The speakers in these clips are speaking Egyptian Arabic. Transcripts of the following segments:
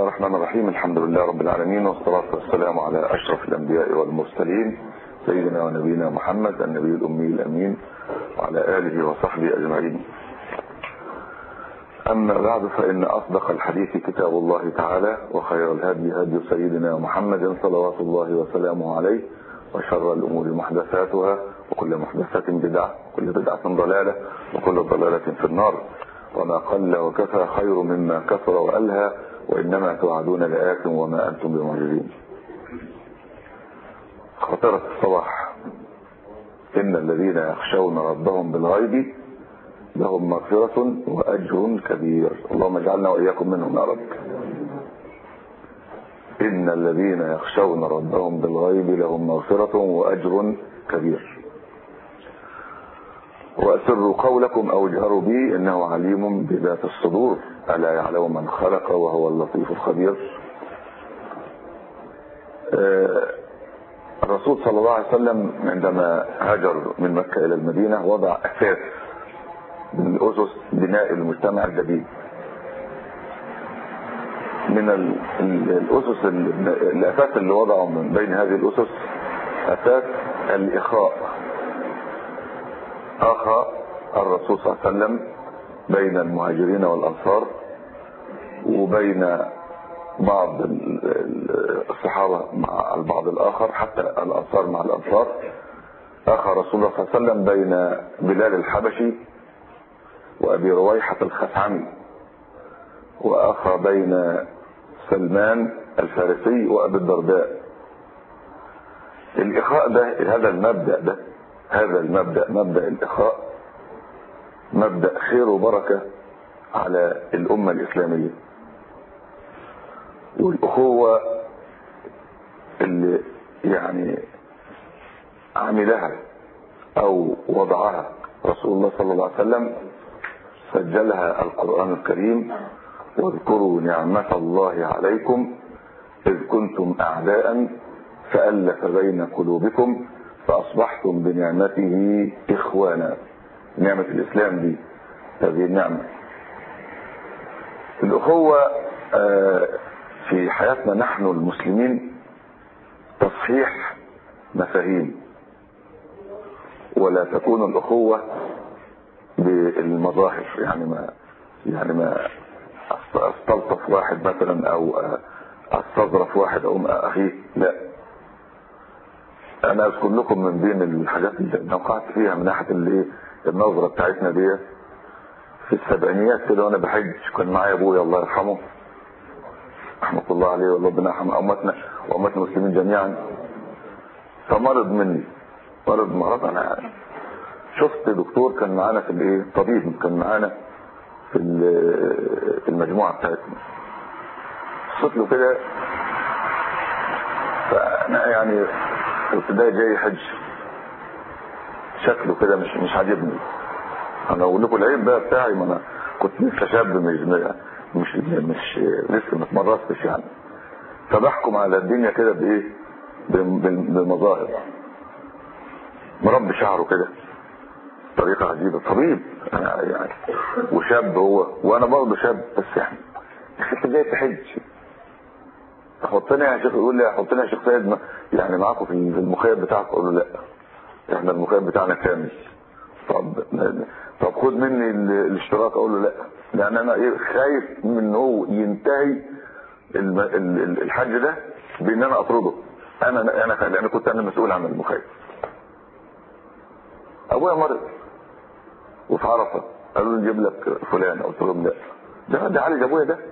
الرحمن الرحيم الحمد لله رب العالمين والصلاة والسلام على أشرف الأنبياء والمرسلين سيدنا ونبينا محمد النبي الأمي الأمين وعلى آله وصحبه أجمعين أما بعد فإن أصدق الحديث كتاب الله تعالى وخير الهدي هدي سيدنا محمد صلوات الله وسلامه عليه وشر الأمور محدثاتها وكل محدثة بدعة وكل بدعة ضلالة وكل ضلالة في النار وما قل وكفى خير مما كثر وألهى وإنما توعدون لآت وما أنتم بمعجزين خطرة الصباح إن الذين يخشون ربهم بالغيب لهم مغفرة وأجر كبير اللهم اجعلنا وإياكم منهم يا رب إن الذين يخشون ربهم بالغيب لهم مغفرة وأجر كبير وأسروا قولكم أو اجهروا به إنه عليم بذات الصدور ألا يعلم من خلق وهو اللطيف الخبير الرسول صلى الله عليه وسلم عندما هاجر من مكة إلى المدينة وضع أساس من أسس بناء المجتمع الجديد من الأسس الأساس اللي وضعه من بين هذه الأسس أساس الإخاء أخى الرسول صلى الله عليه وسلم بين المهاجرين والأنصار وبين بعض الصحابة مع البعض الآخر حتى الأنصار مع الأنصار أخى رسول الله صلى الله عليه وسلم بين بلال الحبشي وأبي رويحة الخثعمي وأخى بين سلمان الفارسي وأبي الدرداء الإخاء ده هذا المبدأ ده هذا المبدأ مبدأ الإخاء مبدأ خير وبركة على الأمة الإسلامية والأخوة اللي يعني عملها أو وضعها رسول الله صلى الله عليه وسلم سجلها القرآن الكريم واذكروا نعمة الله عليكم إذ كنتم أعداء فألف بين قلوبكم فأصبحتم بنعمته إخوانا نعمة الإسلام دي هذه النعمة الأخوة في حياتنا نحن المسلمين تصحيح مفاهيم ولا تكون الأخوة بالمظاهر يعني ما يعني ما استلطف واحد مثلا او استظرف واحد او اخيه لا انا اذكر لكم من بين الحاجات اللي وقعت فيها من ناحيه اللي النظره بتاعتنا دي في السبعينيات كده وانا بحج كان معايا ابويا الله يرحمه رحمه الله عليه وربنا يرحم امتنا وامه المسلمين جميعا فمرض مني مرض مرض انا شفت دكتور كان معانا في الايه طبيب كان معانا في في المجموعه بتاعتنا صوت له كده فانا يعني كنت ده جاي حج شكله كده مش مش عاجبني انا اقول لكم العيب بقى بتاعي ما انا كنت لسه شاب مش مش مش لسه ما اتمرستش يعني فبحكم على الدنيا كده بايه بالمظاهر مربي شعره كده طريقة عجيبة طبيب يعني وشاب هو وانا برضه شاب بس يعني انت جاي تحج حطني يا شيخ يقول لي حطني يا شيخ سيد يعني معاكم في المخيم بتاعك اقول له لا احنا المخيم بتاعنا كامل طب طب خد مني الاشتراك اقول له لا لان انا ايه خايف من ان هو ينتهي الحج ده بان انا اطرده انا انا لان كنت انا مسؤول عن المخيم ابويا مرض وفي عرفه قالوا لي نجيب لك فلان قلت لهم لا ده ده عالج ابويا ده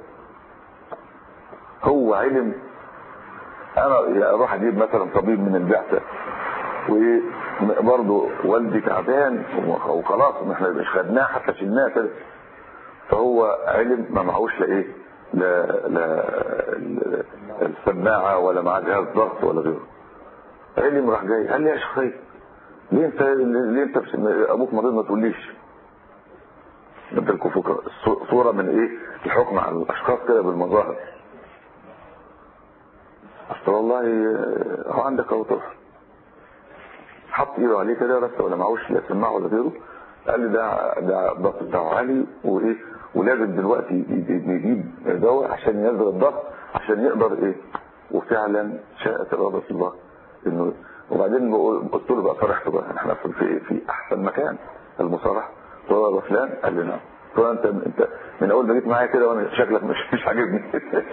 هو علم انا اروح اجيب مثلا طبيب من البعثه وايه برضه والدي تعبان وخلاص احنا مش خدناه حتى شلناه كده فهو علم ما معهوش لا ايه لا لا السماعه ولا معاه جهاز ضغط ولا غيره علم راح جاي قال لي يا شيخ سيد ليه انت ليه انت ابوك مريض ما تقوليش بدلكم فكره صوره من ايه الحكم على الاشخاص كده بالمظاهر اصل والله هو عندك اهو تروح حط ايده عليه كده بس ولا معهوش لا سماعه ولا غيره قال لي ده ده الضغط بتاعه عالي وايه ولازم دلوقتي يجيب دواء عشان ينزل الضغط عشان يقدر ايه وفعلا شاءت اراده الله انه وبعدين بقول- قلت له بقى فرحت بقى احنا في في, في احسن مكان المصارحه قلت له يا فلان قال لي نعم قلت له انت انت من اول ما جيت معايا كده وانا شكلك مش مش عاجبني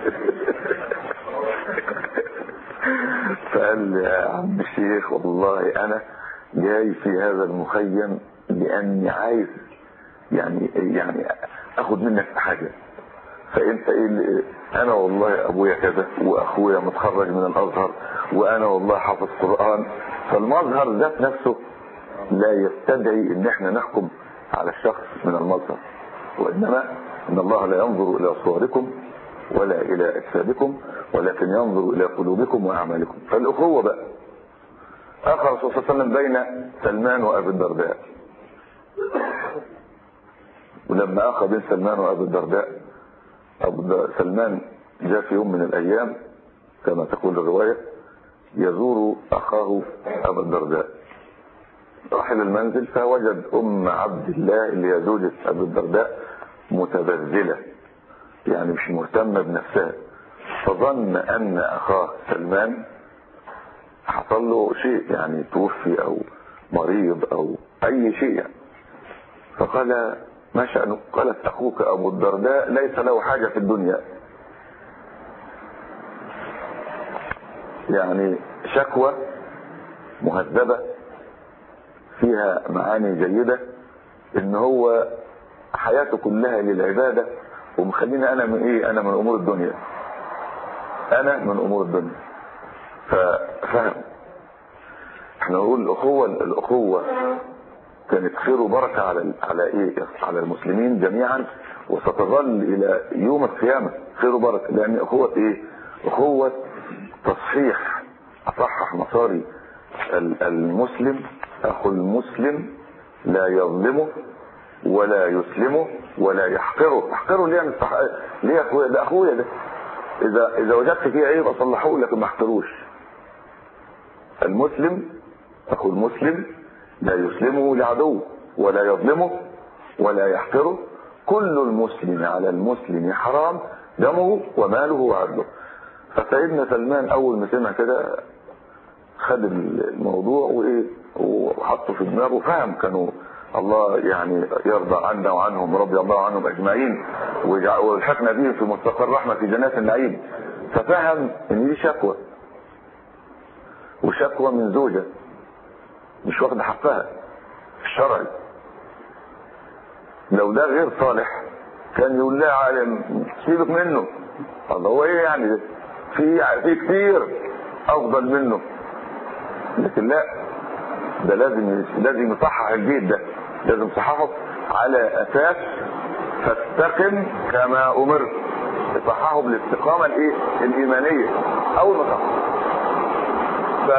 فقال لي يا عم الشيخ والله انا جاي في هذا المخيم لاني عايز يعني يعني اخد منك حاجه فانت ايه اللي انا والله ابويا كذا واخويا متخرج من الازهر وانا والله حافظ قران فالمظهر ذات نفسه لا يستدعي ان احنا نحكم على الشخص من المظهر وانما ان الله لا ينظر الى صوركم ولا الى اجسادكم ولكن ينظر الى قلوبكم واعمالكم فالاخوه بقى اخى الرسول صلى الله عليه وسلم بين سلمان وابي الدرداء ولما اخى بين سلمان وابي الدرداء ابو الد- سلمان جاء في يوم من الايام كما تقول الروايه يزور اخاه ابا الدرداء راح الى المنزل فوجد ام عبد الله اللي هي زوجة ابي الدرداء متبذله يعني مش مهتمه بنفسها فظن ان اخاه سلمان حصل له شيء يعني توفي او مريض او اي شيء يعني فقال ما شأنك قالت أخوك أبو الدرداء ليس له حاجة في الدنيا يعني شكوى مهذبة فيها معاني جيدة ان هو حياته كلها للعبادة ومخليني انا من ايه انا من امور الدنيا انا من امور الدنيا ففهم احنا نقول الاخوة الاخوة كانت خير وبركة على على ايه على المسلمين جميعا وستظل الى يوم القيامة خير وبركة لان اخوة ايه اخوة تصحيح اصحح مصاري ال- المسلم اخو المسلم لا يظلمه ولا يسلمه ولا يحقره يحقره ليه من الصح... ليه اخويا ده اخويا ده اذا اذا وجدت فيه عيب اصلحه لكن ما احقروش المسلم اخو المسلم لا يسلمه لعدو ولا يظلمه ولا يحقره كل المسلم على المسلم حرام دمه وماله وعرضه فسيدنا سلمان اول ما سمع كده خد الموضوع وايه وحطه في دماغه وفهم كانوا الله يعني يرضى عنا وعنهم رضي الله عنهم اجمعين ويجع- ويلحقنا بهم في مستقر رحمه في جنات النعيم ففهم ان دي شكوى وشكوى من زوجه مش واخده حقها الشرعي لو ده غير صالح كان يقول لها عالم سيبك منه الله هو ايه يعني ده؟ في في كتير افضل منه لكن لا ده لازم لازم يصحح البيت ده لازم يصححه على اساس فاستقم كما امرت يصححه بالاستقامه الايه الايمانيه اول ما صح ف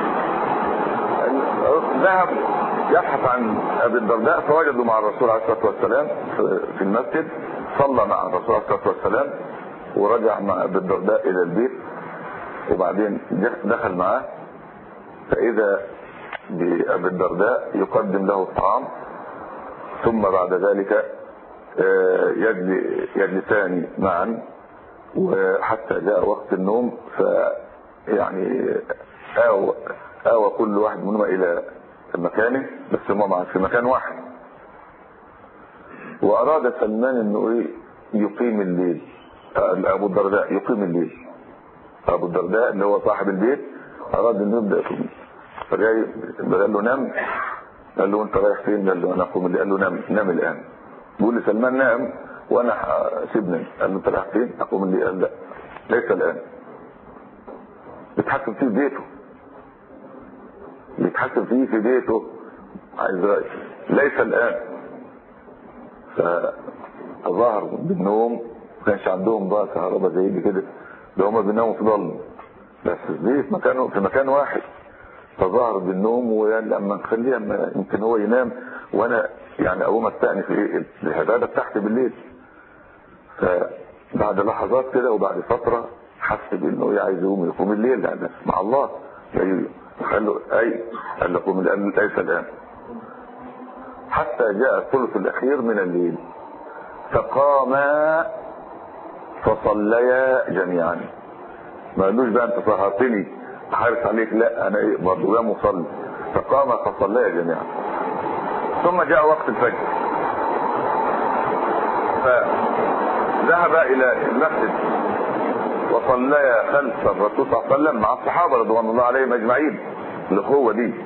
ذهب يبحث عن ابي الدرداء فوجده مع الرسول عليه الصلاه والسلام في المسجد صلى مع الرسول عليه الصلاه والسلام ورجع مع ابي الدرداء الى البيت وبعدين دخل معاه فاذا بابي الدرداء يقدم له الطعام ثم بعد ذلك آه، يجلي- يجلسان معا وحتى جاء وقت النوم ف يعني آوى آوى كل واحد منهما إلى مكانه بس هما مع- في مكان واحد وأراد سلمان إنه إيه يقيم الليل آه، أبو الدرداء يقيم الليل أبو الدرداء اللي هو صاحب البيت أراد إنه يبدأ يقيم فجاي قال له نام قال له أنت رايح فين؟ قال له أنا أقوم الليل قال له نام نام الآن بيقول لسلمان نام وأنا ح- سيبني قال له أنت رايح فين؟ أقوم الليل قال لا ليس الآن بيتحكم فيه في بيته بيتحكم فيه في بيته عايز رأي ليس الآن فظهر بالنوم ما كانش عندهم بقى كهرباء زي دي كده ده هما بيناموا في ضلمه بس دي في مكان في مكان واحد فظهر بالنوم وقال لما نخليه اما يمكن هو ينام وانا يعني اقوم استأنف ايه العباده بتاعتي بالليل فبعد لحظات كده وبعد فتره حس بانه ايه عايز يقوم يقوم الليل لان مع الله أي- قال له اي قال له قوم الان ليس الان حتى جاء الثلث الاخير من الليل فقاما فصليا جميعا ما قالوش بقى انت سهرتني حارس عليك لا انا ايه برضه قام وصلي فقام فصليا جميعا ثم جاء وقت الفجر فذهب الى المسجد وصليا خلف الرسول صلى الله عليه وسلم مع الصحابه رضوان الله عليهم اجمعين الاخوه دي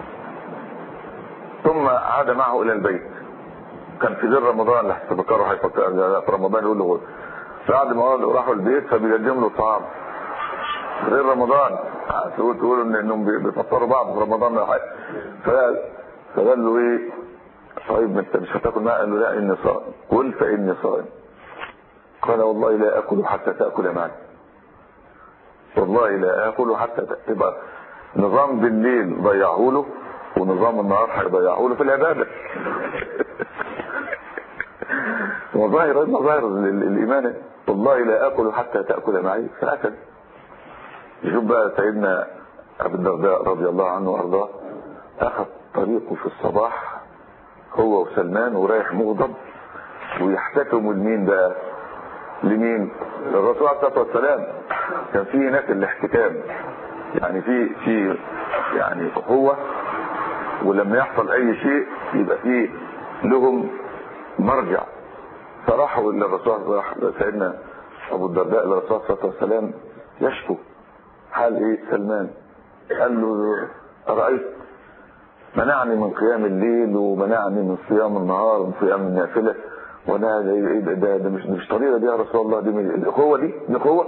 ثم عاد معه الى البيت كان في غير رمضان اللي هتفكروا هيفكر في رمضان يقول له بعد ما راحوا البيت فبيقدم له طعام غير رمضان تقول تقول ان انهم بيفطروا بعض في رمضان ولا حاجه فقال له ايه طيب انت مش هتاكل معي قال له لا اني صائم قل فاني صائم قال والله لا اكل حتى تاكل معي والله لا اكل حتى تبقى نظام بالليل ضيعه له ونظام النهار هيضيعه له في العباده مظاهر مظاهر الايمان والله لا اكل حتى تاكل معي فاكل شوف بقى سيدنا ابو الدرداء رضي الله عنه وارضاه اخذ طريقه في الصباح هو وسلمان ورايح مغضب ويحتكموا لمين بقى لمين الرسول عليه الصلاه والسلام كان في هناك الاحتكام يعني في في يعني هو ولما يحصل اي شيء يبقى في لهم مرجع فراحوا للرسول راح سيدنا ابو الدرداء للرسول صلى الله عليه وسلم يشكو حال ايه سلمان قال له ارايت منعني من قيام الليل ومنعني من صيام النهار ومن صيام النافله وانا ده, ده, ده مش مش طريقه دي يا رسول الله دي الاخوه دي الاخوه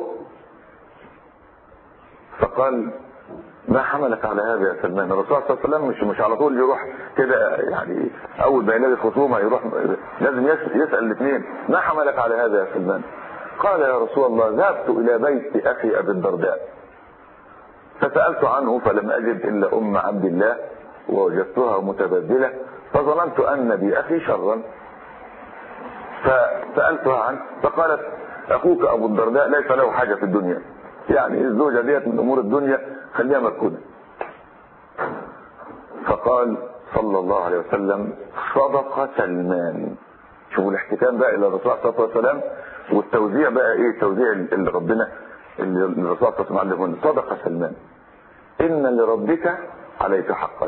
فقال ما حملك على هذا يا سلمان الرسول صلى الله عليه وسلم مش مش على طول يروح كده يعني اول ما يلاقي خصومه يروح لازم يسال, يسأل الاثنين ما حملك على هذا يا سلمان قال يا رسول الله ذهبت الى بيت اخي ابي الدرداء فسالت عنه فلم اجد الا ام عبد الله ووجدتها متبدله فظننت ان باخي شرا فسالتها عنه فقالت اخوك ابو الدرداء ليس له حاجه في الدنيا يعني الزوجه ديت من امور الدنيا خليها مركونه فقال صلى الله عليه وسلم صدق سلمان شوفوا الاحتكام بقى الى الرسول صلى الله عليه وسلم والتوزيع بقى ايه التوزيع اللي ربنا اللي الرسول صلى الله عليه وسلم صدق سلمان ان لربك عليك حقا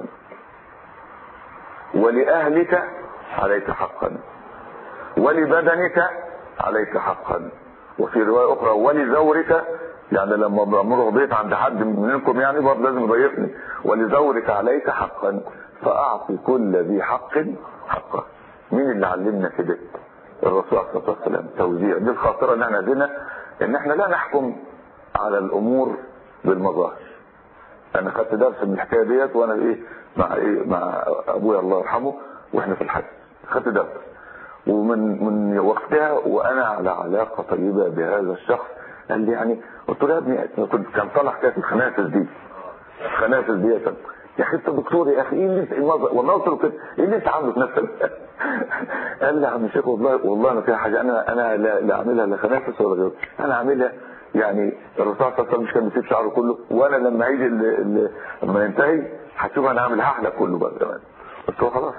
ولأهلك عليك حقا ولبدنك عليك حقا وفي رواية أخرى ولزورك يعني لما بأمره بيت عند حد منكم يعني برضه لازم يضيفني ولزورك عليك حقا فأعطي كل ذي حق حقه مين اللي علمنا كده الرسول صلى الله عليه وسلم توزيع دي الخاطرة اللي احنا عندنا ان احنا لا نحكم على الامور بالمظاهر انا خدت درس من الحكايه ديت وانا ايه مع ايه مع ابويا الله يرحمه واحنا في الحج خدت درس ومن من وقتها وانا على علاقه طيبه بهذا الشخص قال لي يعني قلت له يا ابني كنت كان طالع كانت الخنافس دي الخنافس دي يا يا اخي انت دكتور يا اخي ايه اللي النظر والله قلت له كده ايه اللي انت عامله في نفسك قال لي يا عم الشيخ والله والله ما فيها حاجه انا انا لا, لا اعملها لا خنافس ولا غيره انا عاملها يعني الرسول صلى الله عليه وسلم مش كان بيسيب شعره كله وانا لما هيجي لما ينتهي هتشوف انا عامل هحلق كله بقى كمان قلت له خلاص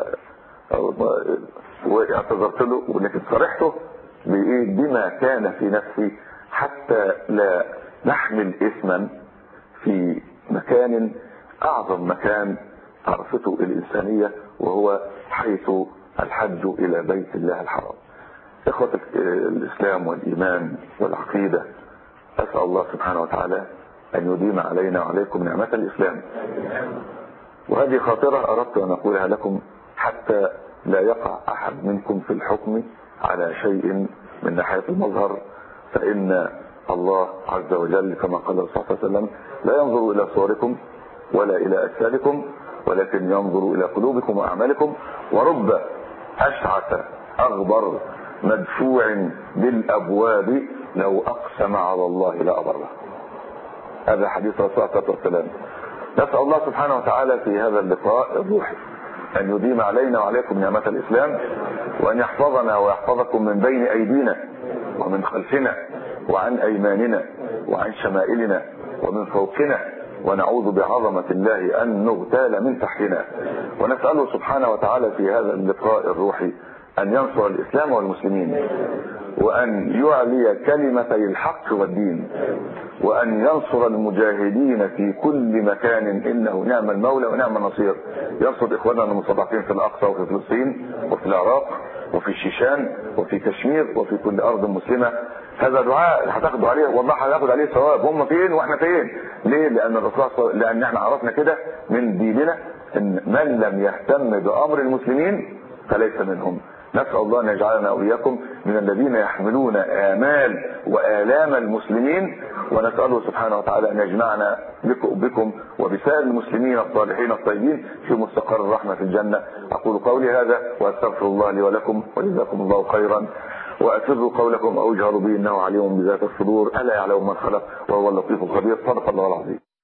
واعتذرت له ولكن صرحته بايه بما كان في نفسي حتى لا نحمل اسما في مكان اعظم مكان عرفته الانسانيه وهو حيث الحج الى بيت الله الحرام اخوة الاسلام والايمان والعقيدة اسأل الله سبحانه وتعالى ان يديم علينا وعليكم نعمة الاسلام وهذه خاطرة اردت ان اقولها لكم حتى لا يقع احد منكم في الحكم على شيء من ناحية المظهر فان الله عز وجل كما قال صلى الله عليه وسلم لا ينظر الى صوركم ولا الى اجسادكم ولكن ينظر الى قلوبكم واعمالكم ورب اشعث اغبر مدفوع بالابواب لو اقسم على الله لابره هذا حديث رسول الله صلى الله عليه وسلم نسال الله سبحانه وتعالى في هذا اللقاء الروحي ان يديم علينا وعليكم نعمه الاسلام وان يحفظنا ويحفظكم من بين ايدينا ومن خلفنا وعن ايماننا وعن شمائلنا ومن فوقنا ونعوذ بعظمة الله أن نغتال من تحتنا ونسأله سبحانه وتعالى في هذا اللقاء الروحي أن ينصر الإسلام والمسلمين وأن يعلي كلمتي الحق والدين وأن ينصر المجاهدين في كل مكان إنه نعم المولى ونعم النصير ينصر إخواننا المستضعفين في الأقصى وفي فلسطين وفي العراق وفي الشيشان وفي كشمير وفي كل أرض مسلمة هذا دعاء هتاخدوا عليه والله هتاخد عليه ثواب هم فين واحنا فين ليه لان الرسول لان احنا عرفنا كده من ديننا ان من لم يهتم بامر المسلمين فليس منهم نسال الله ان يجعلنا واياكم من الذين يحملون امال والام المسلمين ونساله سبحانه وتعالى ان يجمعنا بكم وبسائر المسلمين الصالحين الطيبين في مستقر الرحمه في الجنه اقول قولي هذا واستغفر الله لي ولكم وجزاكم الله خيرا وأسروا قولكم أو اجهروا به إنه عليم بذات الصدور ألا يعلم من خلق وهو اللطيف الخبير صدق الله العظيم